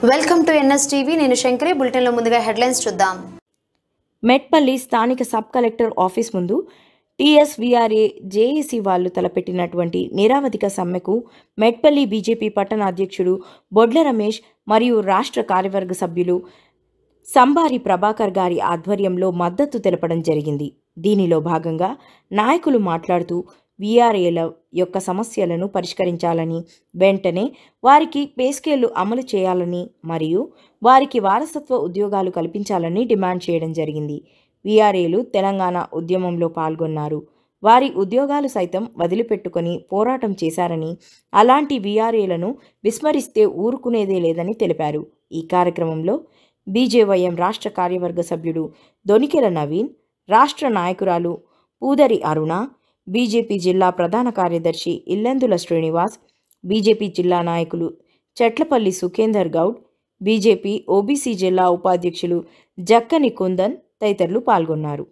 welcome to NS TV నేను శంకరి బులెటిన్లో ముందుగా హెడ్లైన్స్ చూద్దాం మెట్పల్లి స్థానిక సబ్ కలెక్టర్ ఆఫీస్ ముందు టీఎస్వీఆర్ఏ జేఏసీ వాళ్ళు తలపెట్టినటువంటి నిరావధిక సమ్మెకు మెట్పల్లి బీజేపీ పట్టణ అధ్యక్షుడు బొడ్ల రమేష్ మరియు రాష్ట్ర కార్యవర్గ సభ్యులు సంబారి ప్రభాకర్ గారి ఆధ్వర్యంలో మద్దతు తెలపడం జరిగింది దీనిలో భాగంగా నాయకులు మాట్లాడుతూ వీఆర్ఏల యొక్క సమస్యలను పరిష్కరించాలని వెంటనే వారికి పే స్కేళ్లు అమలు చేయాలని మరియు వారికి వారసత్వ ఉద్యోగాలు కల్పించాలని డిమాండ్ చేయడం జరిగింది వీఆర్ఏలు తెలంగాణ ఉద్యమంలో పాల్గొన్నారు వారి ఉద్యోగాలు సైతం వదిలిపెట్టుకొని పోరాటం చేశారని అలాంటి వీఆర్ఏలను విస్మరిస్తే ఊరుకునేదే లేదని తెలిపారు ఈ కార్యక్రమంలో బీజేవైఎం రాష్ట్ర కార్యవర్గ సభ్యుడు దొనికెల నవీన్ రాష్ట్ర నాయకురాలు పూదరి అరుణ బీజేపీ జిల్లా ప్రధాన కార్యదర్శి ఇల్లెందుల శ్రీనివాస్ బీజేపీ జిల్లా నాయకులు చెట్లపల్లి సుఖేందర్ గౌడ్ బీజేపీ ఓబీసీ జిల్లా ఉపాధ్యక్షులు జక్కని కుందన్ తదితరులు పాల్గొన్నారు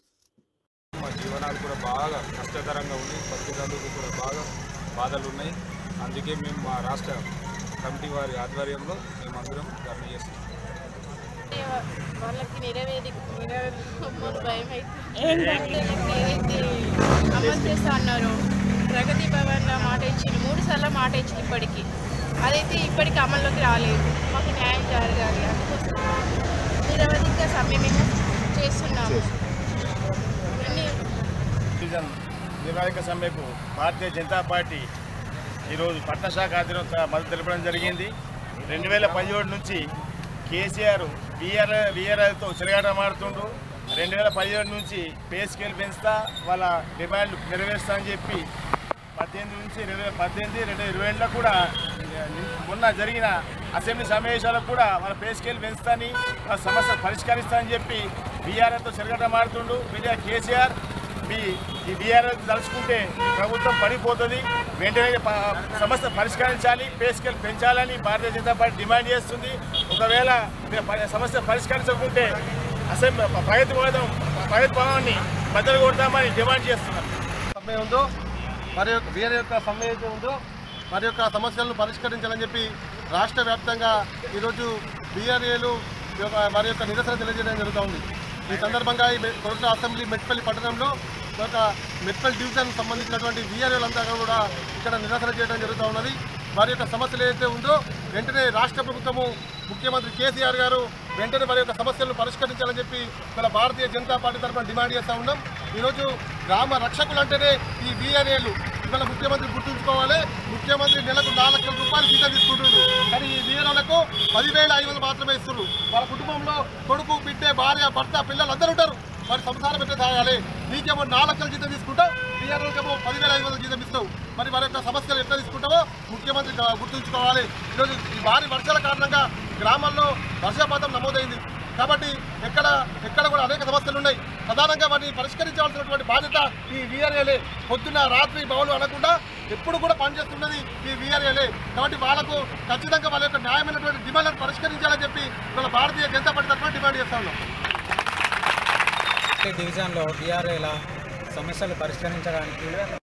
మా జీవనాలు కూడా బాగా కష్టతరంగా ఉంది బతికేందుకు కూడా బాగా బాధలు ఉన్నాయి అందుకే మేము మా రాష్ట్ర కమిటీ వారి ఆధ్వర్యంలో మేమందరం ధర్నా చేస్తున్నాం వాళ్ళకి నిరవేది నిరవేది భయం అయితే ఏదైతే అమలు చేస్తా అన్నారో ప్రగతి భవన్ మాట ఇచ్చింది మూడు సార్లు మాట ఇచ్చింది ఇప్పటికి అదైతే ఇప్పటికి అమల్లోకి రాలేదు మాకు న్యాయం జరగాలి అందుకోసం నిరవధిక సమ్మె మేము చేస్తున్నాము అన్ని డివిజన్ నిరాయక సమ్మెకు భారతీయ జనతా పార్టీ ఈరోజు పట్న శాఖ ఆధ్వర్యంలో మద్దతు తెలపడం జరిగింది రెండు వేల పదిహేడు నుంచి కేసీఆర్ విఆర్ విఆర్ఐతో చెలగాటమాడుతుండ్రు రెండు వేల పదిహేడు నుంచి పే స్కేల్ పెంచుతా వాళ్ళ డిమాండ్లు నెరవేరుస్తా అని చెప్పి పద్దెనిమిది నుంచి రెండు వేల పద్దెనిమిది రెండు వేల ఇరవై రెండులో కూడా మొన్న జరిగిన అసెంబ్లీ సమావేశాలకు కూడా వాళ్ళ పే స్కేల్ పెంచుతాని వాళ్ళ సమస్యలు పరిష్కరిస్తా అని చెప్పి బీఆర్ఐతో చెలగాటమాడుతుండు మీడియా కేసీఆర్ మీ ఈ బీఆర్ఎస్ తలుచుకుంటే ఈ ప్రభుత్వం పడిపోతుంది వెంటనే ప- సమస్య పరిష్కరించాలి పే స్కేల్ పెంచాలని భారతీయ జనతా పార్టీ డిమాండ్ చేస్తుంది ఒకవేళ మీరు ప- సమస్య పరిష్కరించకుంటే అసెంబ్లీ ప్రగతి భవనం ప్రగతి భవనాన్ని బద్దలు కొడతామని డిమాండ్ చేస్తున్నారు సమ్మె ఉందో మరి యొక్క వీరి యొక్క సమ్మె అయితే ఉందో మరి యొక్క సమస్యలను పరిష్కరించాలని చెప్పి రాష్ట్ర వ్యాప్తంగా ఈరోజు బీఆర్ఏలు వారి యొక్క నిరసన తెలియజేయడం జరుగుతోంది ఈ సందర్భంగా ఈ మె- కొరట అసెంబ్లీ మెట్పల్లి పట్టణంలో ఒక మెట్పల్లి డివిజన్ సంబంధించినటువంటి బీఆర్ఏలంతా కూడా ఇక్కడ నిరసన చేయడం జరుగుతూ ఉన్నది వారి యొక్క సమస్యలు ఏదైతే ఉందో వెంటనే రాష్ట్ర ప్రభుత్వము ముఖ్యమంత్రి కేసీఆర్ గారు వెంటనే వారి యొక్క సమస్యలను పరిష్కరించాలని చెప్పి ఇక్కడ భారతీయ జనతా పార్టీ తరఫున డిమాండ్ చేస్తూ ఉన్నాం ఈరోజు గ్రామ రక్షకులు అంటేనే ఈ వీఆర్ఏలు ఇవాళ ముఖ్యమంత్రి గుర్తుంచుకోవాలి ముఖ్యమంత్రి నెలకు నాలుగు లక్షల రూపాయలు జీతం తీసుకుంటున్నారు కానీ ఈ వీఆర్ఓలకు పదివేల ఐదు వందలు మాత్రమే ఇస్తున్నారు వాళ్ళ కుటుంబంలో కొడుకు బిడ్డే భార్య భర్త పిల్లలు అందరూ ఉంటారు మరి సంసారం ఎట్లా సాగాలి నీకేమో నాలుగు లక్షల జీతం తీసుకుంటావు బీఆర్ఓకేమో పదివేల ఐదు వందల జీతం ఇస్తావు మరి వారి యొక్క సమస్యలు ఎట్లా తీసుకుంటావో ముఖ్యమంత్రి గా- గుర్తుంచుకోవాలి ఈరోజు ఈ భారీ వర్షాల కారణంగా గ్రామాల్లో వర్షపాతం నమోదైంది కాబట్టి ఎక్కడ ఎక్కడ కూడా అనేక సమస్యలు ఉన్నాయి ప్రధానంగా వాటిని పరిష్కరించవలసినటువంటి బాధ్యత ఈ వీఆర్ఏలే పొద్దున్న రాత్రి బౌలు అనకుండా ఎప్పుడు కూడా పనిచేస్తున్నది ఈ వీఆర్ఏలే కాబట్టి వాళ్ళకు ఖచ్చితంగా వాళ్ళ యొక్క న్యాయమైనటువంటి డిమాండ్లను పరిష్కరించాలని చెప్పి ఇవాళ భారతీయ జనతా పార్టీ తరఫున డిమాండ్ చేస్తా ఉన్నాం ఈ డివిజన్లో బీఆర్ఏల సమస్యలు పరిష్కరించడానికి